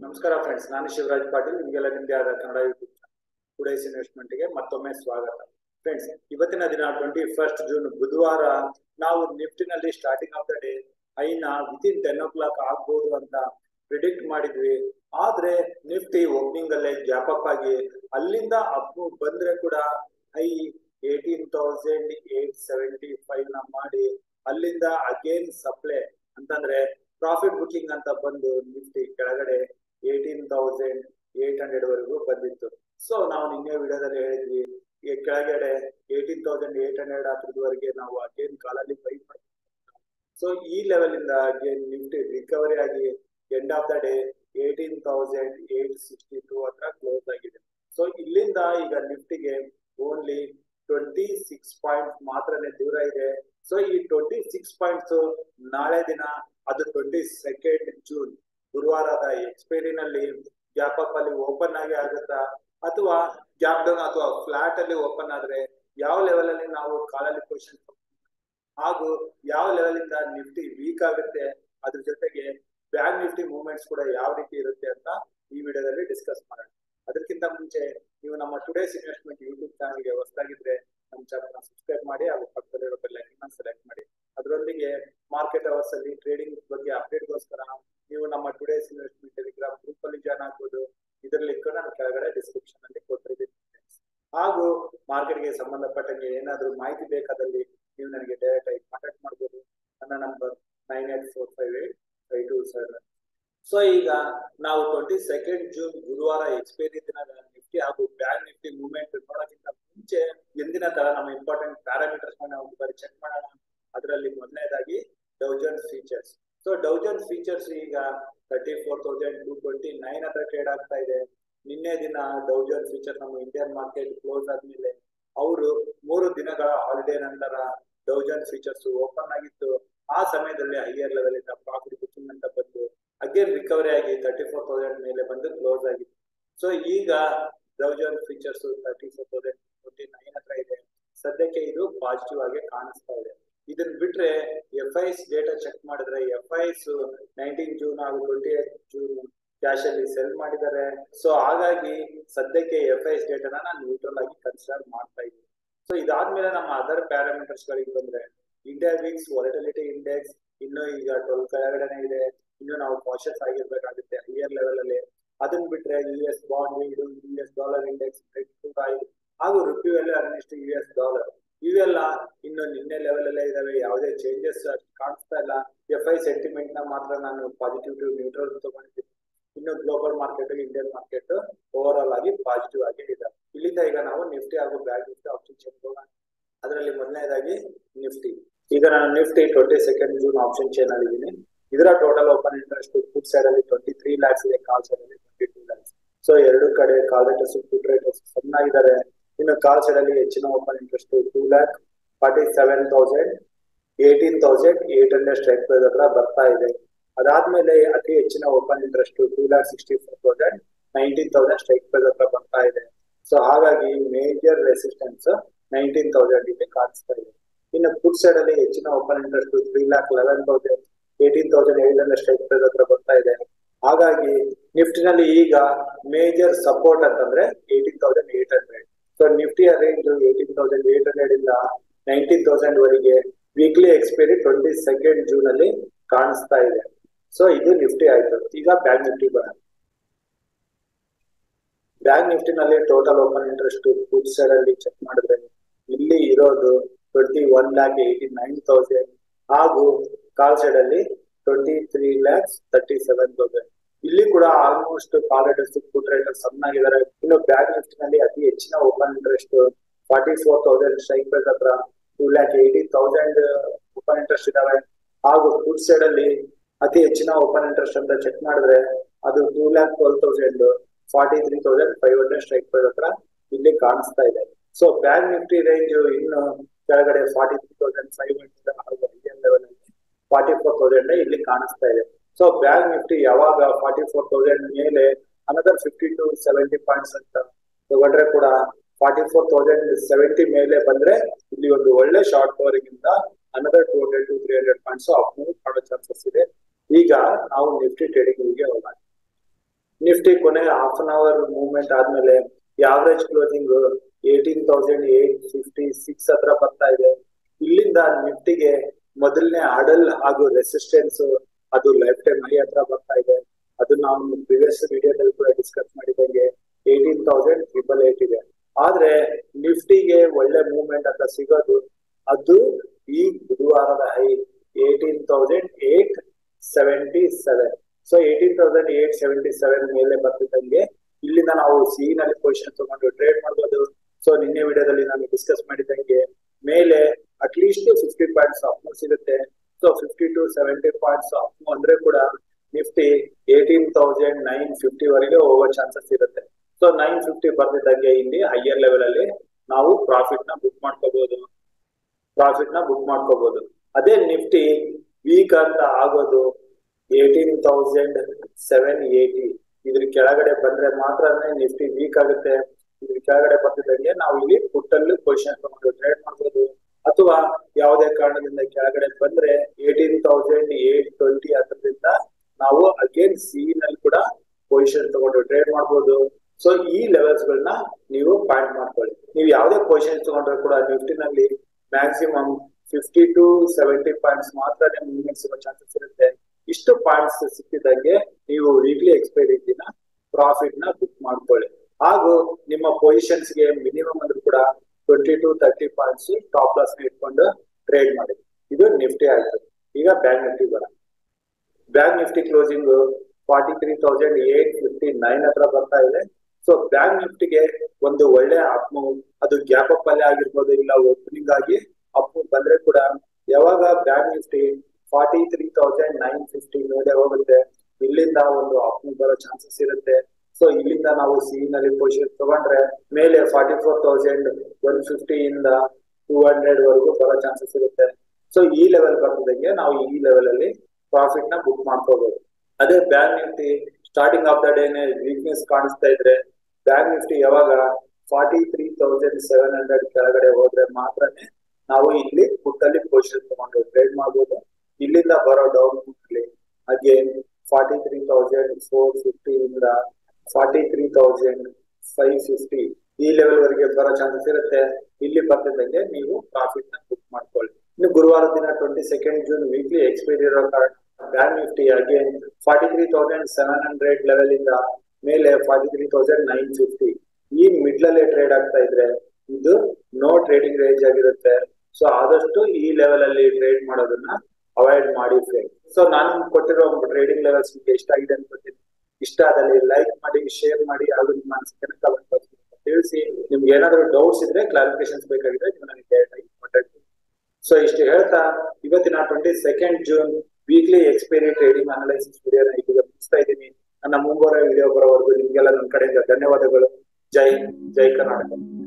ನಮಸ್ಕಾರ ಫ್ರೆಂಡ್ಸ್ ನಾನು ಶಿವರಾಜ್ ಪಾಟೀಲ್ ನಿಮಗೆಲ್ಲ ನಿಮ್ಮದೇ ಆದ ಕನ್ನಡ ಯೂಟ್ಯೂಬ್ ಟುಡೇಸ್ ಇನ್ವೆಸ್ಟ್ಮೆಂಟ್ಗೆ ಮತ್ತೊಮ್ಮೆ ಸ್ವಾಗತ ಫ್ರೆಂಡ್ಸ್ ಇವತ್ತಿನ ದಿನ ಟ್ವೆಂಟಿ ಫಸ್ಟ್ ಜೂನ್ ಬುಧವಾರ ನಾವು ನಿಫ್ಟಿನಲ್ಲಿ ಸ್ಟಾರ್ಟಿಂಗ್ ಆಫ್ ದ ಡೇ ಐನ ವಿತಿನ್ ಟೆನ್ ಓ ಕ್ಲಾಕ್ ಆಗ್ಬೋದು ಅಂತ ಪ್ರಿಡಿಕ್ಟ್ ಮಾಡಿದ್ವಿ ಆದ್ರೆ ನಿಫ್ಟಿ ಓಪನಿಂಗ್ ಅಲ್ಲೇ ಗ್ಯಾಪ್ ಅಪ್ ಆಗಿ ಅಲ್ಲಿಂದ ಅಪ್ ಬಂದ್ರೆ ಕೂಡ ಐ eighteen thousand eight seventy five ನ ಮಾಡಿ ಅಲ್ಲಿಂದ ಅಗೇನ್ ಸಪ್ಲೈ ಅಂತಂದ್ರೆ ಪ್ರಾಫಿಟ್ ಬುಕಿಂಗ್ ಅಂತ ಬಂದು ನಿಫ್ಟಿ ಕೆಳಗಡೆ ಏಟೀನ್ ತೌಸಂಡ್ ಏಟ್ ಹಂಡ್ರೆಡ್ ವರೆಗೂ ಬಂದಿತ್ತು ಸೊ ನಾವು ನಿನ್ನೆ ವಿಡಿಯೋದಲ್ಲಿ ಹೇಳಿದ್ವಿ ಈ ಕೆಳಗಡೆ ಏಟೀನ್ ತೌಸಂಡ್ ಏಟ್ ಹಂಡ್ರೆಡ್ ಹತ್ರದವರೆಗೆ ನಾವು ಅಗೇನ್ ಕಾಲಲ್ಲಿ ಬೈ ಮಾಡ್ತೀವಿ ಸೊ ಈ ಲೆವೆಲ್ ಇಂದ ಅಗೇನ್ ನಿಫ್ಟಿ ರಿಕವರಿ ಆಗಿ end of the day eighteen thousand eight sixty two ಹತ್ರ ಕ್ಲೋಸ್ ಆಗಿದೆ ಸೊ ಇಲ್ಲಿಂದ ಈಗ ನಿಫ್ಟಿಗೆ ಓನ್ಲಿ ಟ್ವೆಂಟಿ ಸಿಕ್ಸ್ ಪಾಯಿಂಟ್ ಮಾತ್ರನೇ ದೂರ ಇದೆ ಸೊ ಈ ಟ್ವೆಂಟಿ ಸಿಕ್ಸ್ ಪಾಯಿಂಟ್ಸ್ ನಾಳೆ ದಿನ ಅದು ಟ್ವೆಂಟಿ ಸೆಕೆಂಡ್ ಜೂನ್ ಗುರುವಾರದ ಎಕ್ಸ್ಪೈರಿನಲ್ಲಿ ಗ್ಯಾಪ್ ಅಪ್ ಅಲ್ಲಿ ಓಪನ್ ಆಗಿ ಆಗುತ್ತಾ ಅಥವಾ ಗ್ಯಾಪ್ ಡೌನ್ ಅಥವಾ ಫ್ಲಾಟ್ ಅಲ್ಲಿ ಓಪನ್ ಆದ್ರೆ ಯಾವ ಲೆವೆಲ್ ಅಲ್ಲಿ ನಾವು ಕಾಲಲ್ಲಿ ಪೊಸಿಷನ್ ಹಾಗೂ ಯಾವ ಲೆವೆಲ್ ಇಂದ ನಿಫ್ಟಿ ವೀಕ್ ಆಗುತ್ತೆ ಅದ್ರ ಜೊತೆಗೆ ಬ್ಯಾಂಕ್ ನಿಫ್ಟಿ ಮೂವ್ಮೆಂಟ್ಸ್ ಕೂಡ ಯಾವ ರೀತಿ ಇರುತ್ತೆ ಅಂತ ಈ ವಿಡಿಯೋದಲ್ಲಿ ಡಿಸ್ಕಸ್ ಮಾಡೋಣ ಅದಕ್ಕಿಂತ ಮುಂಚೆ ನೀವು ನಮ್ಮ ಟುಡೇಸ್ ಇನ್ವೆಸ್ಟ್ಮೆಂಟ್ ಯೂಟ್ಯೂಬ್ ಚಾನಲ್ಗೆ ಹೊಸದಾಗಿದ್ರೆ ನಮ್ಮ ಚಾನಲ್ ಸಬ್ಸ್ಕ್ರೈಬ್ ಮಾಡಿ ಹಾಗೂ ಪಕ್ಕದಲ್ಲಿರೋ ಬೆಲ್ ಐಕನ್ ಸೆಲೆಕ್ಟ್ ಮಾಡಿ ಅದರೊಂದಿಗೆ ಮಾರ್ಕೆಟ್ ಅವರ್ಸ್ ಅಲ್ಲಿ ಟ್ರೇಡಿಂಗ್ ಬಗ್ಗೆ ಅಪ್ಡೇಟ್ಗೋಸ್ಕರ ನೀವು ನಮ್ಮ ಟುಡೇಸ್ ಇನ್ವೆಸ್ಟ್ಮೆಂಟ್ ಟೆಲಿಗ್ರಾಮ್ ಗ್ರೂಪ್ ಅಲ್ಲಿ ಜಾಯ್ನ್ ಆಗ್ಬೋದು ಇದರ ಲಿಂಕ್ ನಾನು ಕೆಳಗಡೆ ಡಿಸ್ಕ್ರಿಪ್ಷನ್ ಅಲ್ಲಿ ಕೊಟ್ಟಿದ್ದೀನಿ ಹಾಗೂ ಮಾರ್ಕೆಟ್ಗೆ ಸಂಬಂಧಪಟ್ಟಂಗೆ ಏನಾದರೂ ಮಾಹಿತಿ ಬೇಕಾದಲ್ಲಿ ನೀವು ನನಗೆ ಡೈರೆಕ್ಟ್ ಆಗಿ ಕಾಂಟ್ಯಾಕ್ಟ್ ಮಾಡ್ಬೋದು ನನ್ನ number nine eight four five eight five two seven so ಈಗ ನಾವು ಟ್ವೆಂಟಿ ಸೆಕೆಂಡ್ ಜೂನ್ ಗುರುವಾರ ಎಕ್ಸ್ಪೈರಿ ದಿನದ ನಿಫ್ಟಿ ಹಾಗೂ ಬ್ಯಾಂಕ್ ನಿಫ್ಟಿ ಮೂವ್ಮೆಂಟ್ ನೋಡೋಕ್ಕಿಂತ ಮುಂಚೆ ಎಂದಿನ ತರ ನಮ್ಮ ಇಂಪಾರ್ಟೆಂಟ್ ಪ್ಯಾರಾಮೀಟರ್ಸ್ ನಾವು ಒಂದು ಬಾರಿ ಚೆಕ್ ಮಾಡೋಣ ಅದರಲ್ಲಿ ಮೊದಲನೇದಾಗಿ Dow Jones futures so Dow Jones futures ಈಗ thirty four thousand two twenty nine ಹತ್ರ ಟ್ರೇಡ್ ಆಗ್ತಾ ಇದೆ ನಿನ್ನೆ ದಿನ ಡೌಜನ್ ಫೀಚರ್ ನಮ್ಮ ಇಂಡಿಯನ್ ಮಾರ್ಕೆಟ್ ಕ್ಲೋಸ್ ಆದ್ಮೇಲೆ ಅವರು ಮೂರು ದಿನಗಳ ಹಾಲಿಡೇ ನಂತರ ಡೌಜನ್ ಫೀಚರ್ಸ್ ಓಪನ್ ಆಗಿತ್ತು ಆ ಸಮಯದಲ್ಲಿ ಹೈಯರ್ ಲೆವೆಲ್ ಇಂದ ಪ್ರಾಫಿಟ್ ಬುಕಿಂಗ್ ಅಂತ ಬಂದು ಅಗೇನ್ ರಿಕವರಿ ಆಗಿ ತರ್ಟಿ ಫೋರ್ ತೌಸಂಡ್ ಮೇಲೆ ಬಂದು ಕ್ಲೋಸ್ ಆಗಿತ್ತು ಸೊ ಈಗ Dow Jones futures thirty four thousand twenty nine ಹತ್ರ ಇದೆ ಸದ್ಯಕ್ಕೆ ಇದು ಪಾಸಿಟಿವ್ ಆಗಿ ಕಾಣಿಸ್ತಾ ಇದೆ ಇದನ್ನ ಬಿಟ್ರೆ ಎಫ್ ಐಸ್ ಡೇಟಾ ಚೆಕ್ ಮಾಡಿದ್ರೆ ಎಫ್ ಐಸ್ ನೈನ್ಟೀನ್ ಜೂನ್ ಹಾಗೂ ಟ್ವೆಂಟಿ ಏಟ್ ಜೂನ್ ಕ್ಯಾಶ್ ಅಲ್ಲಿ ಸೆಲ್ ಮಾಡಿದ್ದಾರೆ ಸೊ ಹಾಗಾಗಿ ಸದ್ಯಕ್ಕೆ ಎಫ್ ಐಸ್ ಡೇಟಾನ ನಾನು ನ್ಯೂಟ್ರಲ್ ಆಗಿ ಕನ್ಸಿಡರ್ ಮಾಡ್ತಾ ಇದ್ದೀನಿ ಸೊ ಇದಾದ್ಮೇಲೆ ನಮ್ಮ ಅದರ್ ಪ್ಯಾರಾಮೀಟರ್ಸ್ ಗಳಿಗೆ ಬಂದ್ರೆ ಇಂಡಿಯಾ ವೀಕ್ಸ್ ವಾಲಿಟಿಲಿಟಿ ಇಂಡೆಕ್ಸ್ ಇನ್ನು ಈಗ ಟ್ವೆಲ್ ಕೆಳಗಡೆನೆ ಇದೆ ಇನ್ನು ನಾವು ಕಾಶಸ್ ಆಗಿರ್ಬೇಕಾಗುತ್ತೆ ಹೈಯರ್ ಲೆವೆಲ್ ಅಲ್ಲಿ ಅದನ್ನ ಬಿಟ್ರೆ U S bond U S dollar index ಹಾಗೂ rupee value against U S dollar ಇವೆಲ್ಲ ಇನ್ನು ನಿನ್ನೆ ಲೆವೆಲ್ ಅಲ್ಲೇ ಇದಾವೆ ಯಾವುದೇ ಚೇಂಜಸ್ ಕಾಣಿಸ್ತಾ ಇಲ್ಲ ಎಫ್ ಐ ಸೆಂಟಿಮೆಂಟ್ ನ ಮಾತ್ರ ನಾನು ಪಾಸಿಟಿವ್ ಟು ನ್ಯೂಟ್ರಲ್ ತಗೊಂಡಿದ್ದೀನಿ ಇನ್ನು global market Indian market overall ಆಗಿ ಪಾಸಿಟಿವ್ ಆಗಿ ಇದೆ ಇಲ್ಲಿಂದ ಈಗ ನಾವು ನಿಫ್ಟಿ ಹಾಗೂ ಬ್ಯಾಂಕ್ ನಿಫ್ಟಿ ಆಪ್ಷನ್ ಚೆಕ್ ಹೋಗೋಣ ಅದರಲ್ಲಿ ಮೊದಲನೇದಾಗಿ ನಿಫ್ಟಿ ಈಗ ನಾನು Nifty twenty second June option chain ಅಲ್ಲಿ ಇದ್ದೀನಿ ಇದರ total open interest put side ಅಲ್ಲಿ ಟ್ವೆಂಟಿ ತ್ರೀ ಲ್ಯಾಕ್ಸ್ ಇದೆ ಕಾಲ್ ಸೈಡ್ ಅಲ್ಲಿ ಟ್ವೆಂಟಿ ಟೂ ಲ್ಯಾಕ್ಸ್ ಸೊ ಎರಡು ಕಡೆ ಕಾಲ್ ರೇಟರ್ಸ್ ಫುಡ್ ರೇಟರ್ಸ್ ಚೆನ್ನಾಗಿದ್ದಾರೆ ಇನ್ನು ಕಾಲ್ ಸೈಡ್ ಅಲ್ಲಿ ಹೆಚ್ಚಿನ open interest two lakh forty seven thousand eighteen thousand eight hundred strike price ಹತ್ರ ಬರ್ತಾ ಇದೆ ಅದಾದ್ಮೇಲೆ ಅತಿ ಹೆಚ್ಚಿನ open interest two lakh sixty four thousand nineteen thousand strike price ಹತ್ರ ಬರ್ತಾ ಇದೆ ಸೊ ಹಾಗಾಗಿ ಮೇಜರ್ ರೆಸಿಸ್ಟೆನ್ಸ್ ನೈನ್ಟೀನ್ ತೌಸಂಡ್ ಇಲ್ಲಿ ಕಾಣಿಸ್ತಾ ಇದೆ ಇನ್ನು ಫುಡ್ ಸೈಡ್ ಅಲ್ಲಿ ಹೆಚ್ಚಿನ open interest three lakh eleven thousand eighteen thousand eight hundred strike price ಹತ್ರ ಬರ್ತಾ ಇದೆ ಹಾಗಾಗಿ ನಿಫ್ಟಿನಲ್ಲಿ ಈಗ ಮೇಜರ್ ಸಪೋರ್ಟ್ ಅಂತಂದ್ರೆ eighteen thousand eight hundred so ನಿಫ್ಟಿಯ range eighteen thousand eight hundred ಇಂದ ನೈನ್ಟೀನ್ ತೌಸಂಡ್ ವರೆಗೆ weekly expiry twenty second June ಅಲ್ಲಿ ಕಾಣಿಸ್ತಾ ಇದೆ ಸೊ ಇದು ನಿಫ್ಟಿ ಆಯ್ತು ಈಗ ಬ್ಯಾಂಕ್ ನಿಫ್ಟಿ ಬರೋಣ ಬ್ಯಾಂಕ್ ನಿಫ್ಟಿನಲ್ಲಿ total open interest put side ಅಲ್ಲಿ ಚೆಕ್ ಮಾಡಿದ್ರೆ ಇಲ್ಲಿ ಇರೋದು twenty one lac eighty nine thousand ಹಾಗೂ ಕಾಲ್ ಸೈಡ್ ಅಲ್ಲಿ twenty three lakhs thirty seven thousand ಇಲ್ಲಿ ಕೂಡ ಆಲ್ಮೋಸ್ಟ್ ಕಾಲ್ ರೇಟರ್ಸ್ ಫುಡ್ ರೇಟರ್ಸ್ ಸಣ್ಣಾಗಿದ್ದಾರೆ ಇನ್ನು ಬ್ಯಾಂಕ್ ನಿಫ್ಟಿ ನಲ್ಲಿ ಅತಿ ಹೆಚ್ಚಿನ open interest forty four thousand strike price ಹತ್ರ two lakh eighty thousand open interest ಇದಾವೆ ಹಾಗೂ ಫುಡ್ ಸೈಡ್ ಅಲ್ಲಿ ಅತಿ ಹೆಚ್ಚಿನ ಓಪನ್ ಇಂಟ್ರೆಸ್ಟ್ ಅಂತ ಚೆಕ್ ಮಾಡಿದ್ರೆ ಅದು two lakh twelve thousand forty three thousand five hundred strike price ಹತ್ರ ಇಲ್ಲಿ ಕಾಣಿಸ್ತಾ ಇದೆ ಸೊ ಬ್ಯಾಂಕ್ ನಿಫ್ಟಿ ರೇಂಜ್ ಇನ್ನು ಕೆಳಗಡೆ forty three thousand five hundred Indian level ಅಲ್ಲಿ ಫಾರ್ಟಿ ಫೋರ್ ತೌಸಂಡ್ ಇಲ್ಲಿ ಕಾಣಿಸ್ತಾ ಇದೆ ಸೊ ಬ್ಯಾಂಕ್ ನಿಫ್ಟಿ ಯಾವಾಗ ಫಾರ್ಟಿ ಫೋರ್ ತೌಸಂಡ್ ಮೇಲೆ another fifty to seventy points ಅಂತ ತಗೊಂಡ್ರೆ ಕೂಡ ಫಾರ್ಟಿ ಫೋರ್ ತೌಸಂಡ್ ಸೆವೆಂಟಿ ಮೇಲೆ ಬಂದ್ರೆ ಇಲ್ಲಿ ಒಂದು ಒಳ್ಳೆ ಶಾರ್ಟ್ ಕವರಿಂಗ್ ಇಂದ another two hundred to three hundred points up move ಮಾಡೋ ಚಾನ್ಸಸ್ ಇದೆ ಈಗ ನಾವು ನಿಫ್ಟಿ ಟ್ರೇಡಿಂಗ್ ಗೆ ಹೋಗೋಣ ನಿಫ್ಟಿ ಕೊನೆ ಹಾಫ್ ಅನ್ ಅವರ್ ಮೂವ್ಮೆಂಟ್ ಆದ್ಮೇಲೆ average closing eighteen thousand eight fifty six ಹತ್ರ ಬರ್ತಾ ಇದೆ ಇಲ್ಲಿಂದ ನಿಫ್ಟಿಗೆ ಮೊದಲನೇ ಅಡಲ್ ಹಾಗೂ ರೆಸಿಸ್ಟೆನ್ಸ್ ಅದು ಲೈಫ್ ಟೈಮ್ ಹೈ ಹತ್ರ ಬರ್ತಾ ಇದೆ ಅದು ನಾವು ಪ್ರಿವಿಯಸ್ ವಿಡಿಯೋದಲ್ಲಿ ಕೂಡ ಡಿಸ್ಕಸ್ ಮಾಡಿದಂಗೆ ಏಟೀನ್ ತೌಸಂಡ್ ಟ್ರಿಬಲ್ ಏಟ್ ಇದೆ ಆದ್ರೆ ನಿಫ್ಟಿಗೆ ಒಳ್ಳೆ ಮೂವ್ಮೆಂಟ್ ಅಂತ ಸಿಗೋದು ಅದು ಈ ಬುಧವಾರದ high eighteen thousand eight seventy seven so eighteen thousand eight seventy seven ಮೇಲೆ ಬರ್ತಿದ್ದಂಗೆ ಇಲ್ಲಿಂದ ನಾವು ಸಿ ನಲ್ಲಿ ಪೊಸಿಷನ್ ತಗೊಂಡು ಟ್ರೇಡ್ ಮಾಡ್ಬೋದು ಸೊ ನಿನ್ನೆ ವಿಡಿಯೋದಲ್ಲಿ ನಾನು ಡಿಸ್ಕಸ್ ಮಾಡಿದಂಗೆ ಮೇಲೆ ಅಟ್ಲೀಸ್ಟ್ ಫಿಫ್ಟಿ ಪಾಯಿಂಟ್ಸ್ ಅಪ್ ಸಿಗುತ್ತೆ so fifty to seventy points up ಅಂದ್ರೆ ಕೂಡ Nifty eighteen thousand nine fifty ವರೆಗೆ ಹೋಗೋ ಚಾನ್ಸಸ್ ಇರುತ್ತೆ ಸೊ ನೈನ್ ಫಿಫ್ಟಿ ಬರ್ತಿದ್ದಂಗೆ ಇಲ್ಲಿ ಹೈಯರ್ ಲೆವೆಲ್ ಅಲ್ಲಿ ನಾವು ಪ್ರಾಫಿಟ್ ನ ಬುಕ್ ಮಾಡ್ಕೋಬಹುದು ಪ್ರಾಫಿಟ್ ನ ಬುಕ್ ಮಾಡ್ಕೋಬಹುದು ಅದೇ ನಿಫ್ಟಿ ವೀಕ್ ಅಂತ ಆಗೋದು ಏಟೀನ್ ತೌಸಂಡ್ ಸೆವೆನ್ ಏಟಿ ಇದ್ರ ಕೆಳಗಡೆ ಬಂದ್ರೆ ಮಾತ್ರನೇ ನಿಫ್ಟಿ ವೀಕ್ ಆಗುತ್ತೆ ಇದ್ರ ಕೆಳಗಡೆ ಬರ್ತಿದ್ದಂಗೆ ನಾವು ಇಲ್ಲಿ ಪುಟ್ಟಲ್ಲಿ ಪೊಸಿಷನ್ ತಗೊಂಡು ಟ್ರೇಡ್ ಮಾಡ್ಬೋದು ಅಥವಾ ಯಾವುದೇ ಕಾರಣದಿಂದ ಕೆಳಗಡೆ ಬಂದ್ರೆ ಏಟೀನ್ ತೌಸಂಡ್ ಏಟ್ ಟ್ವೆಂಟಿ ಹತ್ರದಿಂದ ನಾವು ಅಗೇನ್ ಸಿ ನಲ್ಲಿ ಕೂಡ ಪೊಸಿಷನ್ ತಗೊಂಡು ಟ್ರೇಡ್ ಮಾಡ್ಬೋದು ಸೊ ಈ ಲೆವೆಲ್ಸ್ ಗಳನ್ನ ನೀವು ಪಾಯಿಂಟ್ ಮಾಡ್ಕೊಳ್ಳಿ ನೀವು ಯಾವುದೇ ಪೊಸಿಷನ್ ತಗೊಂಡ್ರೆ ಕೂಡ ನಿಫ್ಟಿನಲ್ಲಿ maximum fifty to seventy points ಮಾತ್ರನೇ ಮೂವ್ಮೆಂಟ್ ಸಿಗೋ ಚಾನ್ಸಸ್ ಇರುತ್ತೆ ಇಷ್ಟು ಪಾಯಿಂಟ್ಸ್ ಸಿಕ್ಕಿದಂಗೆ ನೀವು ವೀಕ್ಲಿ ಎಕ್ಸ್ಪೈರಿ ದಿನ ಪ್ರಾಫಿಟ್ ನ ಬುಕ್ ಮಾಡ್ಕೊಳ್ಳಿ ಹಾಗೂ ನಿಮ್ಮ ಪೊಸಿಷನ್ಸ್ ಗೆ ಮಿನಿಮಮ್ ಅಂದ್ರೂ ಕೂಡ twenty to thirty points stop loss ನ ಇಟ್ಕೊಂಡು ಟ್ರೇಡ್ ಮಾಡಿ ಇದು ನಿಫ್ಟಿ ಆಯ್ತು ಈಗ ಬ್ಯಾಂಕ್ ನಿಫ್ಟಿ ಬರ bank Nifty closing forty three thousand eight fifty nine ಹತ್ರ ಬರ್ತಾ ಇದೆ ಸೊ ಬ್ಯಾಂಕ್ ನಿಫ್ಟಿಗೆ ಒಂದು ಒಳ್ಳೆ ಅಪ್ ಅದು ಗ್ಯಾಪ್ ಅಪ್ ಅಲ್ಲಿ ಆಗಿರ್ಬೋದು ಇಲ್ಲ ಓಪನಿಂಗ್ ಆಗಿ ಅಪ್ ಬಂದ್ರೆ ಕೂಡ ಯಾವಾಗ bank Nifty forty three thousand nine fifty ಮೇಲೆ ಹೋಗುತ್ತೆ ಇಲ್ಲಿಂದ ಒಂದು ಅಪ್ ಬರೋ ಚಾನ್ಸಸ್ ಇರುತ್ತೆ ಸೊ ಇಲ್ಲಿಂದ ನಾವು ಸಿ ನಲ್ಲಿ ಪೊಸಿಷನ್ ತಗೊಂಡ್ರೆ ಮೇಲೆ forty four thousand one fifty ಇಂದ ಟೂ ಹಂಡ್ರೆಡ್ ವರೆಗೂ ಬರೋ ಚಾನ್ಸಸ್ ಇರುತ್ತೆ ಸೊ ಈ ಲೆವೆಲ್ ಬರ್ತದಂಗೆ ನಾವು ಈ ಲೆವೆಲ್ ಅಲ್ಲಿ ಪ್ರಾಫಿಟ್ ನ ಬುಕ್ ಮಾಡ್ಕೋಬಹುದು ಅದೇ bank Nifty starting of the ಡೇನೆ ವೀಕ್ನೆಸ್ ಕಾಣಿಸ್ತಾ ಇದ್ರೆ ಬ್ಯಾಂಕ್ ನಿಫ್ಟಿ ಯಾವಾಗ forty three thousand seven hundred ಕೆಳಗಡೆ ಹೋದ್ರೆ ಮಾತ್ರನೇ ನಾವು ಇಲ್ಲಿ ಪುಟ್ಟಲ್ಲಿ ಪೊಸಿಷನ್ ತಗೊಂಡು ಟ್ರೇಡ್ ಮಾಡ್ಬೋದು ಇಲ್ಲಿಂದ ಬರೋ ಡೌನ್ ಅಲ್ಲಿ again forty three thousand four fifty ಇಂದ forty three thousand five fifty ಈ ಲೆವೆಲ್ ವರೆಗೆ ಬರೋ ಚಾನ್ಸಸ್ ಇರುತ್ತೆ ಇಲ್ಲಿ ಬರ್ತಿದ್ದಂಗೆ ನೀವು ಪ್ರಾಫಿಟ್ ನ ಬುಕ್ ಮಾಡ್ಕೊಳ್ಳಿ ಇನ್ನು ಗುರುವಾರ ದಿನ twenty second June weekly expiry ಇರೋ ಕಾರಣ bank Nifty again forty three thousand seven hundred level ಇಂದ ಮೇಲೆ forty three thousand nine fifty ಈ ಮಿಡ್ಲಲ್ಲೇ ಟ್ರೇಡ್ ಆಗ್ತಾ ಇದ್ರೆ ಇದು ನೋ ಟ್ರೇಡಿಂಗ್ ರೇಂಜ್ ಆಗಿರುತ್ತೆ ಸೊ ಆದಷ್ಟು ಈ ಲೆವೆಲ್ ಅಲ್ಲಿ ಟ್ರೇಡ್ ಮಾಡೋದನ್ನ ಅವಾಯ್ಡ್ ಮಾಡಿ ಫ್ರೆಂಡ್ ಸೊ ನಾನು ಕೊಟ್ಟಿರೋ ಟ್ರೇಡಿಂಗ್ ಲೆವೆಲ್ಸ್ ನಿಮಗೆ ಇಷ್ಟ ಆಗಿದೆ ಅನ್ಕೋತೀನಿ ಇಷ್ಟ ಆದಲ್ಲಿ ಲೈಕ್ ಮಾಡಿ ಶೇರ್ ಮಾಡಿ ಹಾಗೂ ನಿಮ್ಮ ಅನಿಸಿಕೆನ ಕಮೆಂಟ್ ಬಾಕ್ಸ್ ತಿಳಿಸಿ ನಿಮ್ಗೆ ಏನಾದ್ರು ಡೌಟ್ಸ್ ಇದ್ರೆ ಕ್ಲಾರಿಫಿಕೇಶನ್ಸ್ ಬೇಕಾಗಿದ್ರೆ ನೀವು ನನಗೆ ಡೈರೆಕ್ಟ್ ಆಗಿ ಕಾಂಟ್ಯಾಕ್ಟ್ ಸೊ ಇಷ್ಟು ಹೇಳ್ತಾ ಇವತ್ತಿನ twenty second June weekly expiry trading analysis ವಿಡಿಯೋನ ಈಗ ಮುಗಿಸ್ತಾ ಇದ್ದೀನಿ ನನ್ನ ಮುಂಬರುವ ವಿಡಿಯೋ ಬರೋವರೆಗೂ ನಿಮ್ಗೆಲ್ಲ ನನ್ನ ಕಡೆಯಿಂದ ಧನ್ಯವಾದಗಳು ಜೈ ಜೈ ಕರ್ನಾಟಕ